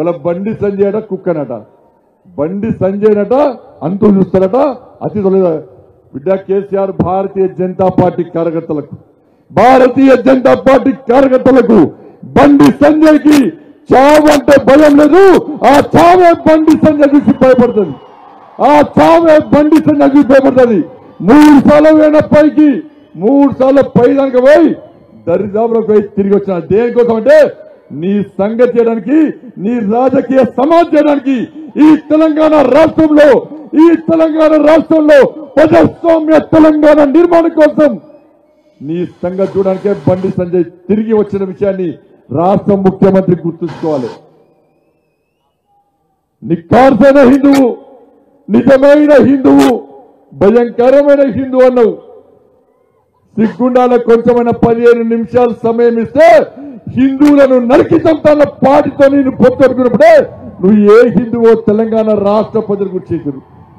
వాళ్ళ బండి సంజయ్ అట కుక్కనట బండి సంజయ్ నట అంతు చూస్తారట అతి తొలగ బిడ్డ కేసీఆర్ భారతీయ జనతా పార్టీ కార్యకర్తలకు భారతీయ జనతా పార్టీ కార్యకర్తలకు బండి సంజయ్ కి చావు అంటే భయం లేదు ఆ చావే బండి సంజయ్ చూసి భయపడుతుంది ఆ చావే బండి సంజయ్ చూసి భయపడుతుంది మూడు సార్లు పోయిన పైకి మూడు సార్లు పై దానికి పోయి దరిదాపులకు పోయి తిరిగి వచ్చిన దేనికోసం అంటే నీ సంగతి చేయడానికి నీ రాజకీయ సమాజ్ చేయడానికి ఈ తెలంగాణ రాష్ట్రంలో ఈ తెలంగాణ రాష్ట్రంలో ప్రజాస్వామ్య తెలంగాణ నిర్మాణం కోసం నీ సంగతి చూడడానికే బండి సంజయ్ తిరిగి వచ్చిన విషయాన్ని రాష్ట్ర ముఖ్యమంత్రి గుర్తుంచుకోవాలి నిక్కార్సైన హిందువు నిజమైన హిందువు భయంకరమైన హిందువు అన్నావు సిగ్గుండాల కొంచెమైన పదిహేను నిమిషాలు సమయం ఇస్తే హిందువులను నరికి చంపాల పాటితో నేను పొత్తడుకున్నప్పుడే నువ్వు ఏ హిందువో తెలంగాణ రాష్ట్ర ప్రజలు గుర్తించరు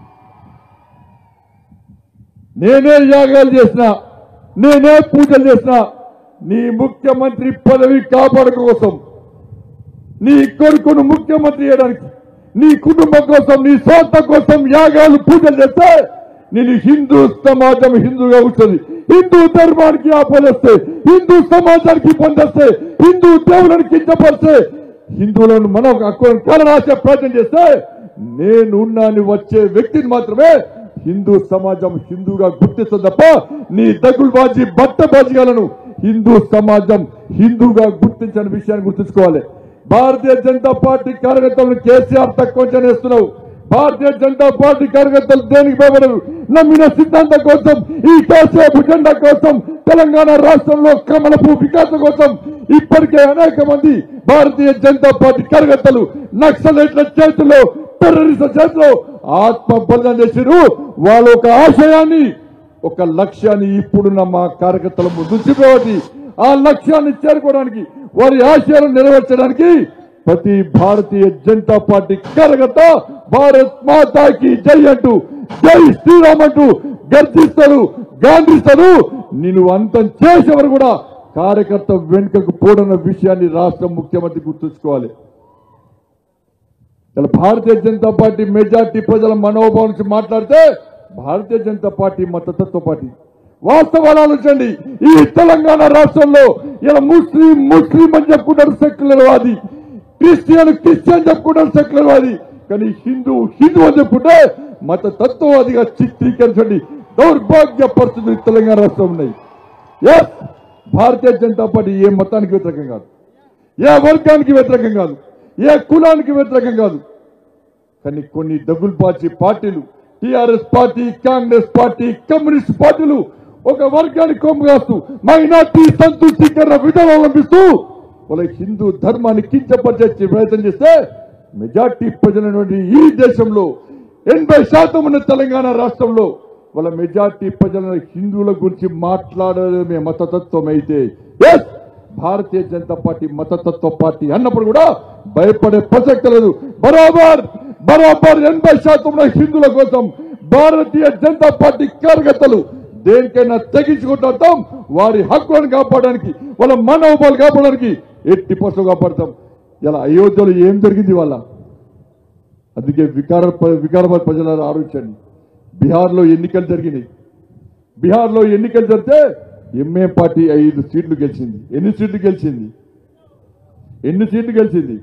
నేనే యాగాలు చేసిన నేనే పూజలు చేసిన నీ ముఖ్యమంత్రి పదవి కాపాడు కోసం నీ కొడుకును ముఖ్యమంత్రి చేయడానికి నీ కుటుంబం కోసం నీ సొంత కోసం యాగాలు పూజలు చేస్తే నేను హిందూ సమాజం హిందూగా ఉంటుంది హిందూ ధర్మానికి ఆపలేస్తే హిందూ సమాజానికి పొందేస్తే హిందూ దేవులను కించపరిస్తే హిందువులను మనం హక్కులను కలరాసే ప్రయత్నం చేస్తే నేనున్నాని వచ్చే వ్యక్తిని మాత్రమే హిందూ సమాజం హిందూగా గుర్తిస్తుంది తప్ప నీ దగులుబాజీ బట్టబాజీగాలను హిందూ సమాజం హిందూగా గుర్తించని విషయాన్ని గుర్తుంచుకోవాలి భారతీయ జనతా పార్టీ కార్యకర్తలను కేసీఆర్ తక్కువ చేస్తున్నావు భారతీయ జనతా పార్టీ కార్యకర్తలు దేనికి భయపడరు నమ్మిన సిద్ధాంతం కోసం ఈ కేసీఆర్ జెండా కోసం తెలంగాణ రాష్ట్రంలో కమలపు వికాసం కోసం ఇప్పటికే అనేక మంది భారతీయ జనతా పార్టీ కార్యకర్తలు నక్సలైట్ల చేతుల్లో టెర్రరిస్టుల చేతిలో ఆత్మ బలిదానం చేసిరు వాళ్ళ ఒక ఆశయాన్ని ఒక లక్ష్యాన్ని ఇప్పుడున్న మా కార్యకర్తల ముందు చూపేవాటి ఆ లక్ష్యాన్ని చేరుకోవడానికి వారి ఆశయాలను నెరవేర్చడానికి ప్రతి భారతీయ జనతా పార్టీ కార్యకర్త భారత్ మాతాకి జై అంటూ జై శ్రీరామ్ అంటూ గర్జిస్తారు గాంధిస్తారు నేను అంతం చేసేవారు కూడా కార్యకర్త వెనుకకు పోడన్న విషయాన్ని రాష్ట్ర ముఖ్యమంత్రి గుర్తుంచుకోవాలి ఇలా భారతీయ జనతా పార్టీ మెజార్టీ ప్రజల మనోభావం నుంచి మాట్లాడితే భారతీయ జనతా పార్టీ మతతత్వ పార్టీ వాస్తవాలు ఆలోచండి ఈ తెలంగాణ రాష్ట్రంలో ఇలా ముస్లిం ముస్లిం అని చెప్పుకుంటారు సెక్యులర్ వాది క్రిస్టియన్ క్రిస్టియన్ చెప్పుకుంటారు సెక్యులర్ వాది కానీ హిందూ హిందూ అని చెప్పుకుంటే మత తత్వవాదిగా చిత్రీకరించండి దౌర్భాగ్య పరిస్థితులు ఈ తెలంగాణ రాష్ట్రం ఉన్నాయి Yes, భారతీయ జనతా పార్టీ ఏ మతానికి వ్యతిరేకం కాదు ఏ వర్గానికి వ్యతిరేకం కాదు ఏ కులానికి వ్యతిరేకం కాదు కానీ కొన్ని దగుల్బాజీ పార్టీలు TRS party Congress party communist పార్టీలు ఒక వర్గానికి కొమ్ము కాస్తూ మైనార్టీ సంతృష్టీకరణ విధానం అవలంబిస్తూ వాళ్ళ హిందూ ధర్మాన్ని కించపరిచే ప్రయత్నం చేస్తే మెజార్టీ ప్రజలైనటువంటి ఈ దేశంలో ఎనభై శాతం ఉన్న తెలంగాణ రాష్ట్రంలో వాళ్ళ మెజార్టీ ప్రజల హిందువుల గురించి మాట్లాడమే మతతత్వం అయితే ఎస్ భారతీయ జనతా పార్టీ మతతత్వ పార్టీ అన్నప్పుడు కూడా భయపడే ప్రసక్తి లేదు బరాబర్ బరాబర్ ఎనభై శాతం ఉన్న హిందువుల కోసం భారతీయ జనతా పార్టీ కార్యకర్తలు దేనికైనా తెగించుకుంటాం వారి హక్కులను కాపాడడానికి వాళ్ళ మనోభావాలు కాపాడడానికి ఎట్టి పశువు కాపాడతాం ఇలా అయోధ్యలో ఏం జరిగింది వాళ్ళ అందుకే వికార వికారాబాద్ ప్రజలను ఆలోచించండి బీహార్లో ఎన్నికలు జరిగినాయి బీహార్లో ఎన్నికలు జరిగితే ఎంఏ పార్టీ ఐదు సీట్లు గెలిచింది ఎన్ని సీట్లు గెలిచింది ఎన్ని సీట్లు గెలిచింది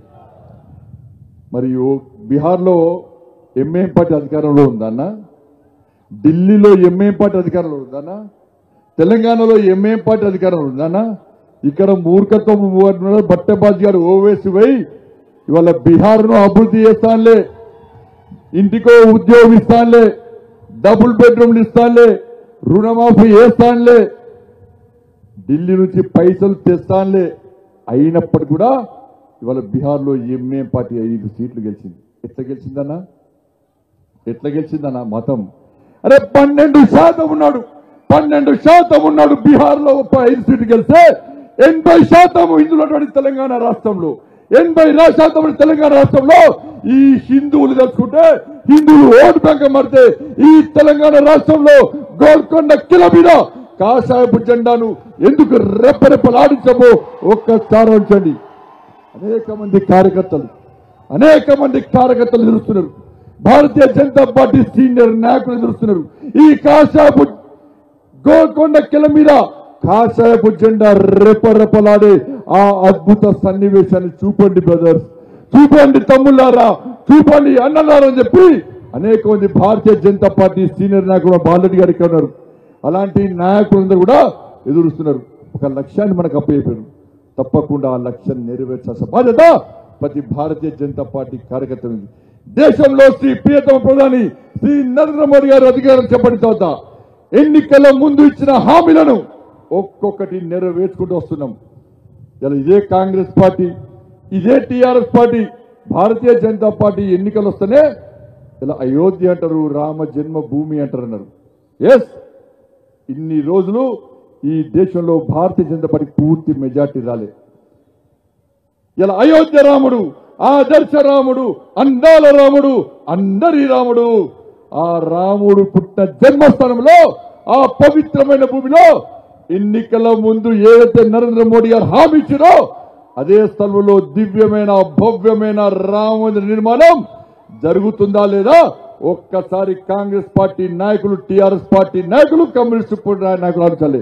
మరియు బీహార్లో ఎంఏ పార్టీ అధికారంలో ఉందన్న ఢిల్లీలో ఎంఏ పార్టీ అధికారంలో ఉందన్న తెలంగాణలో ఎంఏ పార్టీ అధికారంలో ఉందన్న ఇక్కడ మూర్ఖత్వం బట్టబాజీ గారు ఓవేసి పోయి ఇవాళ బీహార్ను అభివృద్ధి చేస్తానులే ఇంటికో ఉద్యోగం ఇస్తానులే డబుల్ బెడ్రూమ్లు ఇస్తానులే రుణమాఫీ చేస్తానులే ఢిల్లీ నుంచి పైసలు తెస్తానులే అయినప్పటికీ కూడా ఇవాళ బీహార్లో ఎంఏ పార్టీ ఐదు సీట్లు గెలిచింది ఎట్లా గెలిచిందన్నా ఎట్లా గెలిచిందన్నా మతం అరే పన్నెండు శాతం ఉన్నాడు పన్నెండు శాతం ఉన్నాడు బీహార్లో ఒక ఐదు సీట్లు గెలిస్తే ఎనభై శాతం హిందువులు తెలంగాణ రాష్ట్రంలో ఎనభై రా శాతం ఉన్న తెలంగాణ రాష్ట్రంలో ఈ హిందువులు తెలుసుకుంటే హిందువులు ఓటు బ్యాంక్ మారితే ఈ తెలంగాణ రాష్ట్రంలో గోల్కొండ కిల మీద కాషాయపు జెండాను ఎందుకు రెప్పరెప్పలాడించమో ఒక్కసారి ఉంచండి అనేక మంది కార్యకర్తలు అనేక మంది కార్యకర్తలు ఎదురుస్తున్నారు భారతీయ జనతా పార్టీ సీనియర్ నాయకులు ఎదురుస్తున్నారు ఈ కాశాపు గోల్కొండ కిల మీద కాషాయపు జెండా రెపరెపలాడే ఆ అద్భుత సన్నివేశాన్ని చూపండి బ్రదర్స్ చూపండి తమ్ముళ్ళారా చూపండి అన్నలారా అని చెప్పి అనేక మంది భారతీయ జనతా పార్టీ సీనియర్ నాయకులు బాలరెడ్డి గారు ఇక్కడ ఉన్నారు అలాంటి నాయకులందరూ కూడా ఎదురుస్తున్నారు ఒక లక్ష్యాన్ని మనకు అప్పయిపోయారు తప్పకుండా ఆ లక్ష్యాన్ని నెరవేర్చాల్సిన బాధ్యత ప్రతి భారతీయ జనతా పార్టీ కార్యకర్త ఉంది దేశంలో శ్రీ ప్రియతమ ప్రధాని శ్రీ నరేంద్ర మోడీ గారు అధికారం చెప్పిన తర్వాత ఎన్నికల ముందు ఇచ్చిన హామీలను ఒక్కొక్కటి నెరవేర్చుకుంటూ వస్తున్నాం ఇలా ఇదే కాంగ్రెస్ పార్టీ ఇదే TRS party Bharatiya Janata Party ఎన్నికలు వస్తేనే ఇలా అయోధ్య అంటారు రామ జన్మ భూమి అంటారు అన్నారు ఎస్ ఇన్ని రోజులు ఈ దేశంలో భారతీయ జనతా పార్టీ పూర్తి మెజార్టీ రాలే ఇలా అయోధ్య రాముడు ఆదర్శ రాముడు అందాల రాముడు అందరి రాముడు ఆ రాముడు పుట్టిన జన్మస్థానంలో ఆ పవిత్రమైన భూమిలో ఎన్నికల ముందు ఏదైతే నరేంద్ర మోడీ గారు హామీ ఇచ్చారో అదే స్థలంలో దివ్యమైన భవ్యమైన రామ మందిర నిర్మాణం జరుగుతుందా లేదా ఒక్కసారి కాంగ్రెస్ పార్టీ నాయకులు టిఆర్ఎస్ పార్టీ నాయకులు కమ్యూనిస్టు పార్టీ నాయకులు ఆలోచాలి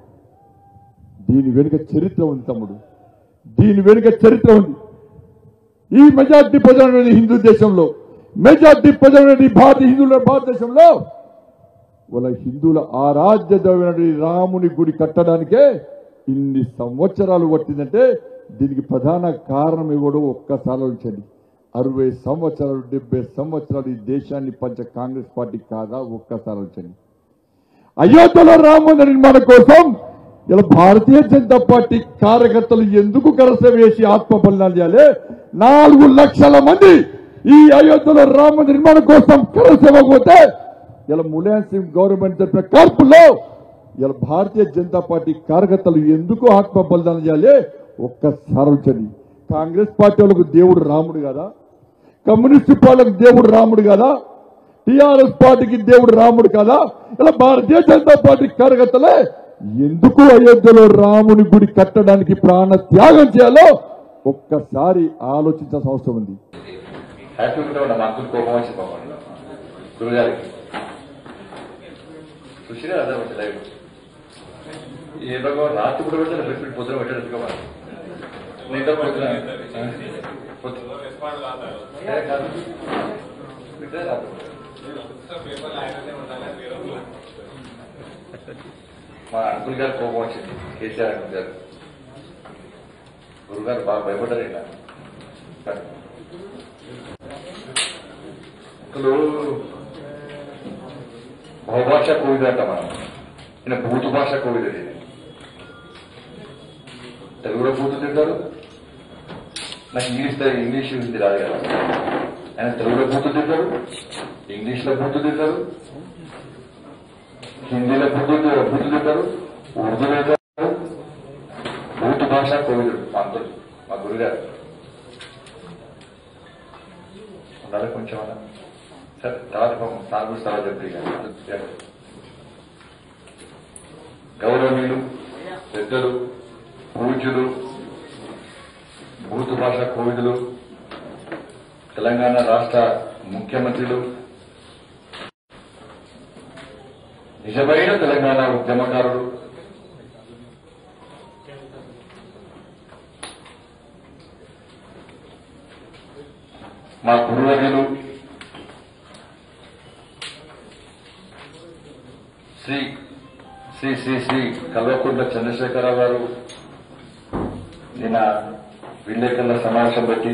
దీని వెనుక చరిత్ర ఉంది తమ్ముడు దీని వెనుక చరిత్ర ఉంది ఈ మెజార్టీ ప్రజలు అనేది హిందూ దేశంలో మెజార్టీ ప్రజలు అనేది భారత హిందువుల భారతదేశంలో వాళ్ళ హిందువుల ఆరాధ్య దైవమైనటువంటి రాముని గుడి కట్టడానికే ఇన్ని సంవత్సరాలు పట్టిందంటే దీనికి ప్రధాన కారణం ఇవ్వడం ఒక్కసారి ఆలోచించండి అరవై సంవత్సరాలు డెబ్బై సంవత్సరాలు ఈ దేశాన్ని పంచ కాంగ్రెస్ పార్టీ కాదా ఒక్కసారి ఆలోచించండి అయోధ్యలో రామ మందిర నిర్మాణం కోసం ఇలా భారతీయ జనతా పార్టీ కార్యకర్తలు ఎందుకు కరస వేసి ఆత్మ బలిదానం చేయాలి నాలుగు లక్షల మంది ఈ అయోధ్యలో రామ మందిర నిర్మాణం కోసం కరస ఇవ్వకపోతే ఇలా ములాయం సింగ్ గవర్నమెంట్ జరిపిన కార్పుల్లో ఇలా భారతీయ జనతా పార్టీ కార్యకర్తలు ఎందుకు ఆత్మ బలిదానం చేయాలి ఒక్కసారి ఆలోచించండి కాంగ్రెస్ పార్టీ వాళ్ళకు దేవుడు రాముడు కదా కమ్యూనిస్టు పార్టీలకు దేవుడు రాముడు కదా టిఆర్ఎస్ పార్టీకి దేవుడు రాముడు కదా ఇలా భారతీయ జనతా పార్టీ కార్యకర్తలే ఎందుకు అయోధ్యలో రాముని గుడి కట్టడానికి ప్రాణ త్యాగం చేయాలో ఒక్కసారి ఆలోచించాల్సిన అవసరం ఉంది హ్యాపీ ఉంటే మా అంకుల్ కోపం వచ్చి పోవాలి గురుగారికి చూసినా అదే వచ్చి లైవ్ ఏదో రాత్రి కూడా పెడితే రిపీట్ పొద్దున పెట్టాడు ఎందుకమ్మా నీతో పొద్దున పొద్దున ఏ కాదు. పెట్టే రాత్రి. మా అంకుల్ గారు కోపం వచ్చింది కేసీఆర్ అంకుల్ గారు గురుగారు బాగా భయపడ్డారు ఇలా అసలు బహుభాష కోవిద అంట మనం ఈయన భూతు భాష కోవిద ఇది తెలుగులో భూతు తింటారు నాకు ఇంగ్లీష్ తె- ఇంగ్లీష్ హిందీ రాదు కదా ఆయన తెలుగులో భూతు తింటారు ఇంగ్లీష్ లో భూతు తింటారు హిందీలో భూతు భూతు తింటారు ఉర్దూలో తింటారు భూతు భాష కోవిదుడు మా అంకుల్ మా గురుగారు ఉండాలి కొంచెం అలా సరే తర్వాత పాపం సార్ గురించి తర్వాత చెప్పి గౌరవనీయులు పెద్దలు పూజ్యులు భూత భాష కోవిదులు తెలంగాణ రాష్ట్ర ముఖ్యమంత్రులు నిజమైన తెలంగాణ ఉద్యమకారులు మా గురువర్యులు శ్రీ శ్రీ శ్రీ శ్రీ కల్వకుంట్ల చంద్రశేఖరరావు గారు నిన్న విలేకరుల సమావేశం బట్టి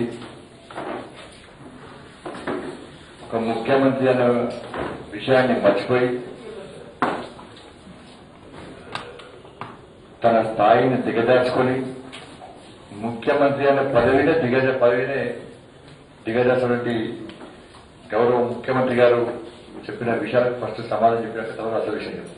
ఒక ముఖ్యమంత్రి అనే విషయాన్ని మర్చిపోయి తన స్థాయిని దిగజార్చుకొని ముఖ్యమంత్రి అనే పదవినే దిగజ పదవినే దిగజార్చినటువంటి గౌరవ ముఖ్యమంత్రి గారు చెప్పిన విషయాలకు ఫస్ట్ సమాధానం చెప్పినాక తర్వాత అసలు విషయం చెప్పు.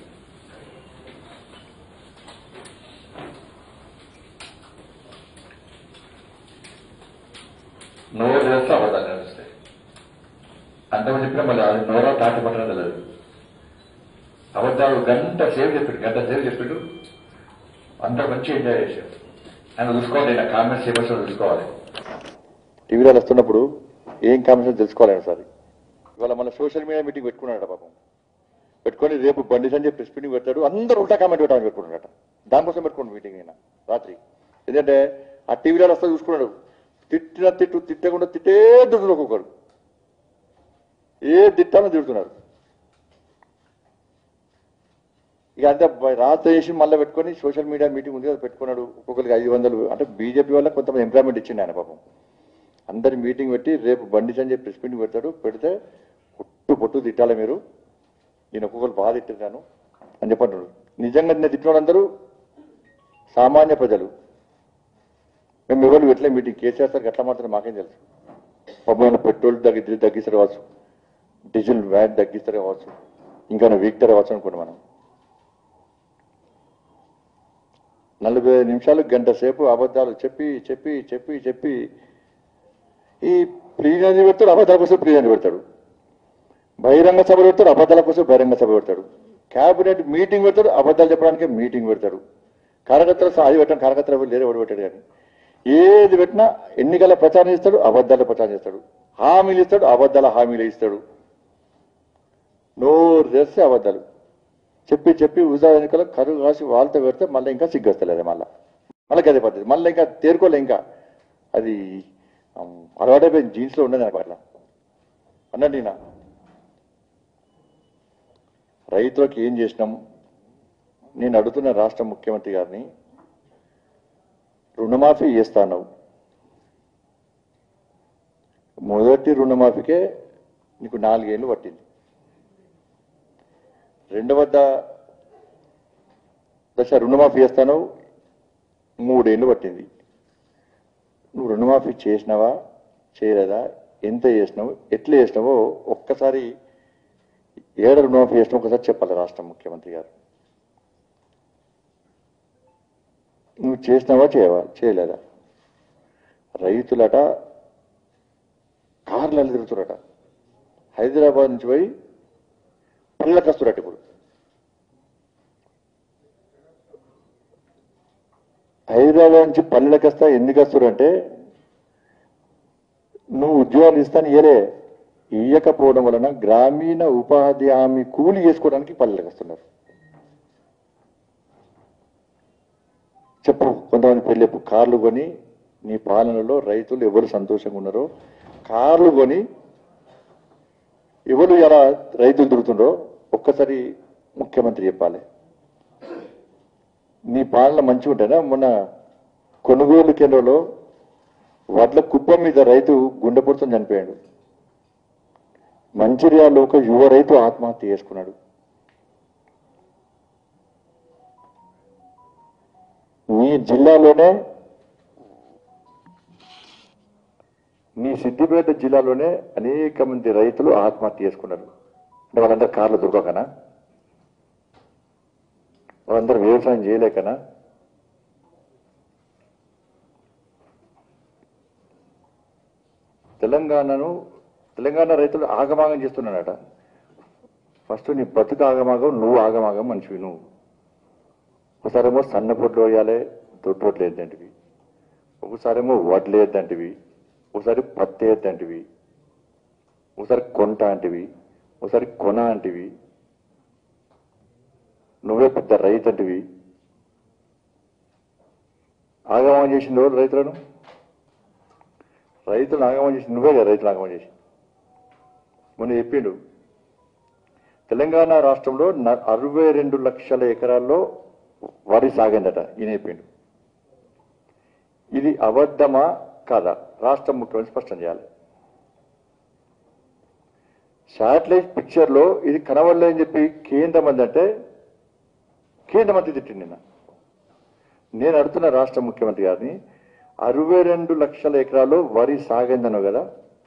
నోరు చేస్తే అబద్ధాలు నడుస్తాయి అంతమంది చెప్పినా మళ్ళీ అది నోరా తాటి పట్టడం తెలియదు అబద్ధాలు గంట సేపు చెప్పిండు గంట సేపు చెప్పిండు అంత మంచి ఎంజాయ్ చేశాడు ఆయన చూసుకోవాలి ఆయన కామెంట్స్ ఏమొచ్చో చూసుకోవాలి టీవీలో వస్తున్నప్పుడు ఏం కామెంట్స్ తెలుసుకోవాలి ఒకసారి ఇవాళ మన సోషల్ మీడియా మీటింగ్ పెట్టుకున్నాడు పాపం పెట్టుకొని రేపు బండి సంజయ్ ప్రెస్ మీటింగ్ పెడతాడు అందరూ ఉల్టా కామెంట్ పెట్టాలని పెట్టుకున్నాడట దానికోసం పెట్టుకోండి మీటింగ్ అయినా రాత్రి ఎందుకంటే ఆ టీవీలో వస్తా చూసుకున్నాడు తిట్టిన తిట్టు తిట్టకుండా తిట్టే తిట్టుడు ఒక్కొక్కరు ఏ తిట్టాలో తిడుతున్నారు ఇక అంతే బ- రాత్రి చేసి మళ్ళీ పెట్టుకొని సోషల్ మీడియా మీటింగ్ ఉంది కదా పెట్టుకున్నాడు ఒక్కొక్కరికి ఐదు వందలు అంటే బీజేపీ వల్ల కొంతమంది ఎంప్లాయ్మెంట్ ఇచ్చిండు ఆయన పాపం అందరి మీటింగ్ పెట్టి రేపు బండి సంజయ్ ప్రెస్ మీటింగ్ పెడతాడు పెడితే పొట్టు పొట్టు తిట్టాలి మీరు నేను ఒక్కొక్కరు బాగా తిట్టినాను అని చెప్పంటున్నాడు నిజంగా నేను తిట్టిన వాళ్ళందరూ సామాన్య ప్రజలు మేము ఎవరు ఎట్లా మీటింగ్ కేసీఆర్ సార్కి ఎట్లా మాత్రం మాకేం తెలుసు పబ్బున పెట్రోల్ తగ్గి తగ్గిస్తారు కావచ్చు డీజిల్ వ్యాట్ తగ్గిస్తారు కావచ్చు ఇంకా వీక్టర్ కావచ్చు అనుకోండి మనం నలభై ఐదు నిమిషాలు గంట సేపు అబద్ధాలు చెప్పి చెప్పి చెప్పి చెప్పి ఈ ప్లీనరీ పెడతాడు అబద్ధాల కోసం ప్లీనరీ పెడతాడు బహిరంగ సభ పెడతాడు అబద్ధాల కోసం బహిరంగ సభ పెడతాడు క్యాబినెట్ మీటింగ్ పెడతాడు అబద్ధాలు చెప్పడానికి మీటింగ్ పెడతాడు కార్యకర్తలు సహా అది పెట్టాను కార్యకర్తలు లేరు ఎవడు పెట్టాడు కానీ ఏది పెట్టినా ఎన్నికల ప్రచారం చేస్తాడు అబద్ధాల ప్రచారం చేస్తాడు హామీలు ఇస్తాడు అబద్ధాల హామీలు ఇస్తాడు నోరు తెస్తే అబద్ధాలు చెప్పి చెప్పి ఉజా ఎన్నికల కరువు కాసి వాళ్ళతో పెడితే మళ్ళీ ఇంకా సిగ్గొస్తలేదు మళ్ళీ మళ్ళీ అదే పద్ధతి మళ్ళీ ఇంకా తేరుకోలే ఇంకా అది ఆమ్, అలవాటైపోయింది జీన్స్లో ఉండదు నాకు అట్లా అన్నట్టు ఈయన రైతులకు ఏం చేసినాం నేను అడుగుతున్న రాష్ట్ర ముఖ్యమంత్రి గారిని రుణమాఫీ చేస్తాను మొదటి రుణమాఫీకే నీకు నాలుగేళ్ళు పట్టింది రెండవ ద- దశ రుణమాఫీ చేస్తాను మూడేళ్ళు పట్టింది నువ్వు రుణమాఫీ చేసినావా చేయలేదా ఎంత చేసినావు ఎట్లా చేసినావో ఒక్కసారి ఏడ రుణమాఫీ చేసినావు ఒకసారి చెప్పాలి రాష్ట్ర ముఖ్యమంత్రి గారు నువ్వు చేసినావా చేయవా చేయలేదా రైతులట కార్లలో తిరుగుతురట హైదరాబాద్ నుంచి పోయి పళ్ళకి వస్తురట ఇప్పుడు హైదరాబాద్ నుంచి పల్లెలకు వస్తా ఎందుకు వస్తురంటే నువ్వు ఉద్యోగాలు ఇస్తాను ఇయలే ఇయ్యకపోవడం వలన గ్రామీణ ఉపాధి హామీ కూలి చేసుకోవడానికి పల్లెలకు వస్తున్నారు చెప్పు కొంతమంది పెళ్ళి చెప్పు కార్లు కొని నీ పాలనలో రైతులు ఎవరు సంతోషంగా ఉన్నారో కార్లు కొని ఎవరు ఎలా రైతులు తిరుగుతుండో ఒక్కసారి ముఖ్యమంత్రి చెప్పాలి నీ పాలన మంచిగా ఉంటేనా మొన్న కొనుగోలు కేంద్రంలో వడ్ల కుప్ప మీద రైతు గుండెపొడుతో చనిపోయాడు మంచిర్యాలలో ఒక యువ రైతు ఆత్మహత్య చేసుకున్నాడు మీ జిల్లాలోనే మీ సిద్దిపేట జిల్లాలోనే అనేక మంది రైతులు ఆత్మహత్య చేసుకున్నారు అంటే వాళ్ళందరూ కార్లు దొరకకనా వాళ్ళందరూ వ్యవసాయం చేయలేకనా తెలంగాణను తెలంగాణ రైతులు ఆగమాగం చేస్తున్నాడట ఫస్ట్ నీ బతుకు ఆగమాగం నువ్వు ఆగమాగం మనిషివి నువ్వు ఒకసారేమో సన్న పొట్లు వేయాలి దొడ్డొట్లు వేద్దంటివి ఒకసారేమో వడ్లు వేద్దంటివి ఒకసారి పత్తి వేద్దంటివి ఒకసారి కొంట అంటివి ఒకసారి కొన అంటివి నువ్వే పెద్ద రైతు అంటివి ఆగమనం చేసింది ఎవరు రైతులను రైతులను ఆగమనం చేసి నువ్వే కదా రైతులు ఆగమనం చేసి మొన్న చెప్పిండు తెలంగాణ రాష్ట్రంలో న- అరవై రెండు లక్షల ఎకరాల్లో వరి సాగిందట ఈయన చెప్పిండు ఇది అబద్ధమా కాదా రాష్ట్ర ముఖ్యమంత్రి స్పష్టం చేయాలి శాటిలైట్ పిక్చర్ లో ఇది కనబడలేదని చెప్పి కేంద్ర మంత్రి అంటే కేంద్ర మంత్రి తిట్టింది నిన్న నేను అడుగుతున్న రాష్ట్ర ముఖ్యమంత్రి గారిని అరవై రెండు లక్షల ఎకరాలు వరి సాగిందను కదా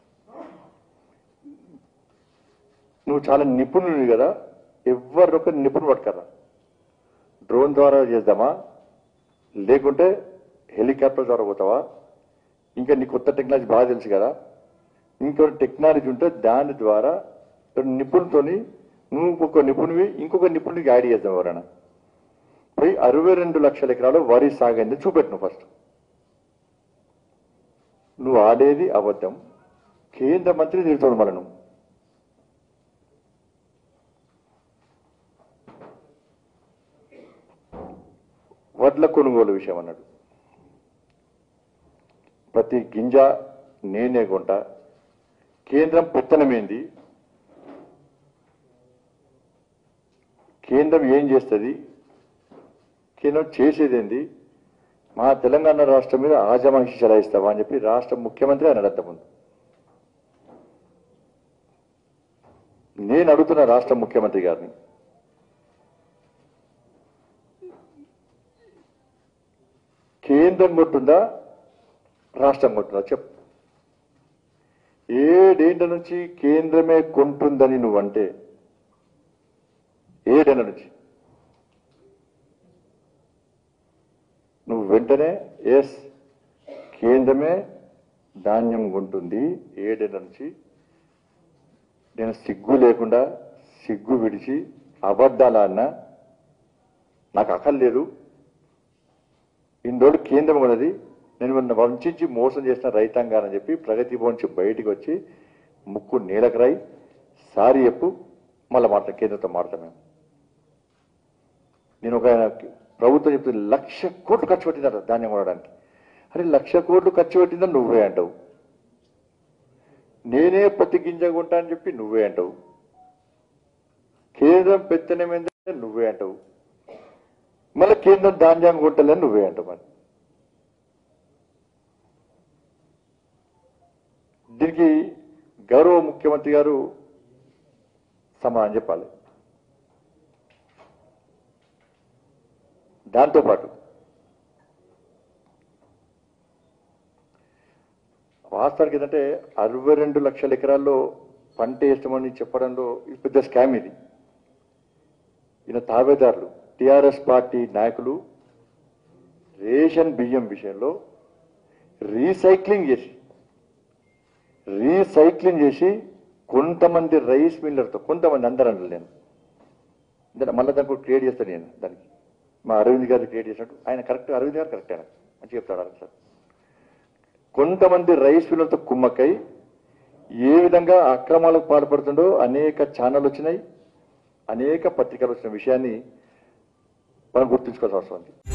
నువ్వు చాలా నిపుణుడు కదా ఎవరినొక నిపుణుడు పట్టుకరా డ్రోన్ ద్వారా చేద్దామా లేకుంటే హెలికాప్టర్ ద్వారా పోతావా ఇంకా నీ కొత్త టెక్నాలజీ బాగా తెలుసు కదా ఇంకో టెక్నాలజీ ఉంటే దాని ద్వారా నిపుణులతోని నువ్వు ఒక నిపుణువి ఇంకొక నిపుణుడికి యాడ్ చేద్దాం ఎవరైనా పోయి అరవై రెండు లక్షల ఎకరాలు వరి సాగైంది చూపెట్టు నువ్వు ఫస్ట్ నువ్వు ఆడేది అబద్ధం కేంద్ర మంత్రి తిరుగుతాడు మనను వడ్ల కొనుగోలు విషయం అన్నాడు ప్రతి గింజ నేనే కొంట కేంద్రం పెత్తనమేంది కేంద్రం ఏం చేస్తుంది కేంద్రం చేసేదేంది మా తెలంగాణ రాష్ట్రం మీద ఆజమాయిషి చలాయిస్తావా అని చెప్పి రాష్ట్ర ముఖ్యమంత్రి అన్నాడు అంతకుముందు నేను అడుగుతున్న రాష్ట్ర ముఖ్యమంత్రి గారిని కేంద్రం కొట్టుందా రాష్ట్రం కొట్టుందా చెప్పు ఏడేండ్ల నుంచి కేంద్రమే కొంటుందని నువ్వంటే ఏడేళ్ల నుంచి నువ్వు వెంటనే ఎస్ కేంద్రమే ధాన్యం కొంటుంది ఏడేళ్ల నుంచి నేను సిగ్గు లేకుండా సిగ్గు విడిచి అబద్ధాల అన్న నాకు అక్కలు లేదు ఇన్ని రోజులు కేంద్రం ఉన్నది నేను మొన్న వంచి మోసం చేసిన రైతాంగానని చెప్పి ప్రగతి భవన్ నుంచి బయటికి వచ్చి ముక్కు నీలకు రాయి సారీ చెప్పు మళ్ళీ మాట కేంద్రంతో మాడతాం మేము నేను ఒక ప్రభుత్వం చెప్తుంది లక్ష కోట్లు ఖర్చు పెట్టిందట ధాన్యం కొనడానికి అరే లక్ష కోట్లు ఖర్చు పెట్టిందని నువ్వే అంటావు నేనే ప్రతి గింజ కొంటా అని చెప్పి నువ్వే అంటావు కేంద్రం పెత్తనమైందంటే నువ్వే అంటావు మళ్ళీ కేంద్రం ధాన్యం కొంటలేని నువ్వే అంటావు మరి దీనికి గౌరవ ముఖ్యమంత్రి గారు సమాధానం చెప్పాలి దాంతోపాటు వాస్తవానికి ఏంటంటే అరవై రెండు లక్షల ఎకరాల్లో పంట వేస్తామని చెప్పడంలో ఇది పెద్ద స్కామ్ ఇది ఈయన తాబేదారులు టిఆర్ఎస్ పార్టీ నాయకులు రేషన్ బియ్యం విషయంలో రీసైక్లింగ్ చేసి రీసైక్లింగ్ చేసి కొంతమంది రైస్ మిల్లర్తో కొంతమంది అందరూ అనలేదు నేను దాన్ని మళ్ళీ దానికి క్రియేట్ చేస్తాను నేను దానికి మా అరవింద్ గారు క్రియేట్ చేసినట్టు ఆయన కరెక్ట్ అరవింద్ గారు కరెక్ట్ ఆయన మంచిగా చెప్తాడు ఆయన సార్ కొంతమంది రైస్ మిల్లర్తో కుమ్మక్కై ఏ విధంగా అక్రమాలకు పాల్పడుతుండో అనేక ఛానల్ వచ్చినాయి అనేక పత్రికలు వచ్చిన విషయాన్ని మనం గుర్తుంచుకోవాల్సిన అవసరం ఉంది